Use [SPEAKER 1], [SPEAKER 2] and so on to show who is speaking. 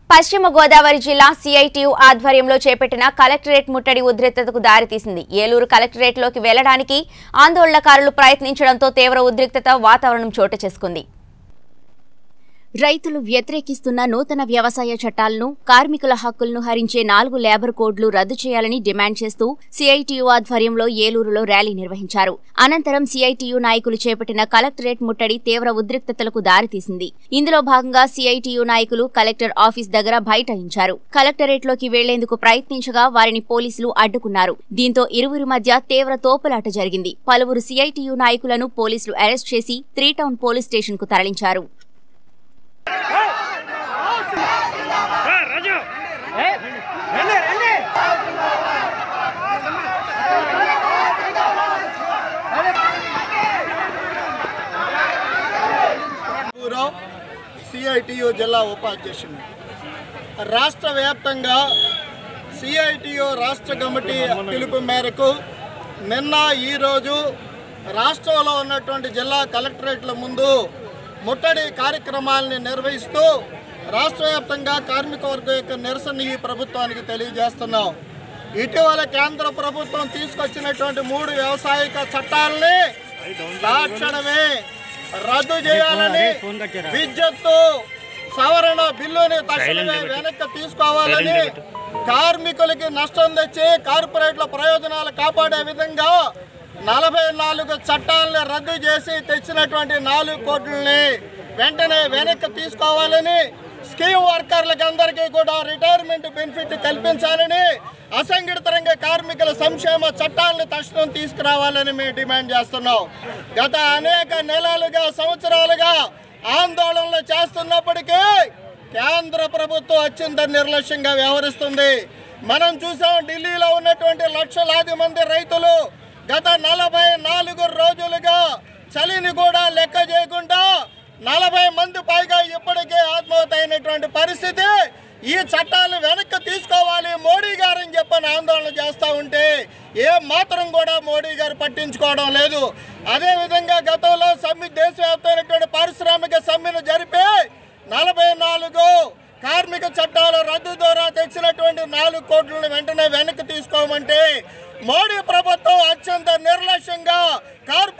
[SPEAKER 1] పశ్చిమ గోదావరి జిల్లా సిఐటియు ఆధ్వర్యంలో చేపట్టిన కలెక్టరేట్ ముట్టడి ఉద్రిక్తతకు దారితీసింది ఏలూరు కలెక్టరేట్లోకి వెళ్లడానికి ఆందోళనకారులు ప్రయత్నించడంతో తీవ్ర ఉద్రిక్తత వాతావరణం చోటు చేసుకుంది రైతులు వ్యతిరేకిస్తున్న నూతన వ్యవసాయ చట్టాలను కార్మికుల హక్కులను హరించే నాలుగు లేబర్ కోడ్లు రద్దు చేయాలని డిమాండ్ చేస్తూ సిఐటియు ఆధ్వర్యంలో ఏలూరులో ర్యాలీ నిర్వహించారు అనంతరం సిఐటియు నాయకులు చేపట్టిన కలెక్టరేట్ ముట్టడి తీవ్ర ఉద్రిక్తతలకు దారితీసింది ఇందులో భాగంగా సిఐటియు నాయకులు కలెక్టర్ ఆఫీస్ దగ్గర బైఠాయించారు కలెక్టరేట్లోకి వెళ్లేందుకు ప్రయత్నించగా వారిని పోలీసులు అడ్డుకున్నారు దీంతో ఇరువురి మధ్య తీవ్ర తోపులాట జరిగింది పలువురు సిఐటియు నాయకులను పోలీసులు అరెస్ట్ చేసి త్రీ టౌన్ పోలీస్ స్టేషన్ కు తరలించారు
[SPEAKER 2] రాజు
[SPEAKER 3] పూర్వం సిఐటియు జిల్లా ఉపాధ్యక్షుడు రాష్ట్ర వ్యాప్తంగా సిఐటియు రాష్ట్ర కమిటీ పిలుపు మేరకు నిన్న ఈరోజు రాష్ట్రంలో ఉన్నటువంటి జిల్లా కలెక్టరేట్ల ముందు ముట్టడి కార్యక్రమాలని నిర్వహిస్తూ రాష్ట్ర వ్యాప్తంగా కార్మిక వర్గం యొక్క నిరసన ఈ ప్రభుత్వానికి తెలియజేస్తున్నాం ఇటీవల కేంద్ర ప్రభుత్వం తీసుకొచ్చినటువంటి మూడు వ్యవసాయక చట్టాలని తక్షణమే రద్దు చేయాలని విద్యుత్తు సవరణ బిల్లుని తక్షణమే వెనక్కి తీసుకోవాలని కార్మికులకి నష్టం తెచ్చి కార్పొరేట్ల ప్రయోజనాలు కాపాడే విధంగా నలభై నాలుగు చట్టాలని రద్దు చేసి తెచ్చినటువంటి నాలుగు కోట్లని వెంటనే వెనక్కి తీసుకోవాలని స్కీమ్ వర్కర్లకు అందరికీ కూడా రిటైర్మెంట్ బెనిఫిట్ కల్పించాలని అసంఘటిత రంగ కార్మికుల సంక్షేమ చట్టాలను తక్షణం తీసుకురావాలని మేము డిమాండ్ చేస్తున్నాం గత అనేక నెలలుగా సంవత్సరాలుగా ఆందోళనలు చేస్తున్నప్పటికీ కేంద్ర ప్రభుత్వం అత్యంత నిర్లక్ష్యంగా వ్యవహరిస్తుంది మనం చూసాం ఢిల్లీలో ఉన్నటువంటి లక్షలాది మంది రైతులు గత నలభై నాలుగు రోజులుగా చలిని కూడా లెక్క చేయకుండా నలభై మంది పైగా ఇప్పటికే ఆత్మహత్య అయినటువంటి పరిస్థితి ఈ చట్టాలు వెనక్కి తీసుకోవాలి మోడీ గారు అని చెప్పని ఆందోళన చేస్తూ ఉంటే ఏ మాత్రం కూడా మోడీ గారు పట్టించుకోవడం లేదు అదేవిధంగా గతంలో సమ్మె దేశవ్యాప్తమైనటువంటి పారిశ్రామిక సమ్మెను జరిపి నలభై నాలుగు కార్మిక చట్టాల రద్దు ద్వారా తెచ్చినటువంటి నాలుగు కోట్లను వెంటనే వెనక్కి తీసుకోమంటే మోడీ ప్రభుత్వం అత్యంత నిర్లక్ష్యంగా కార్పొరేట్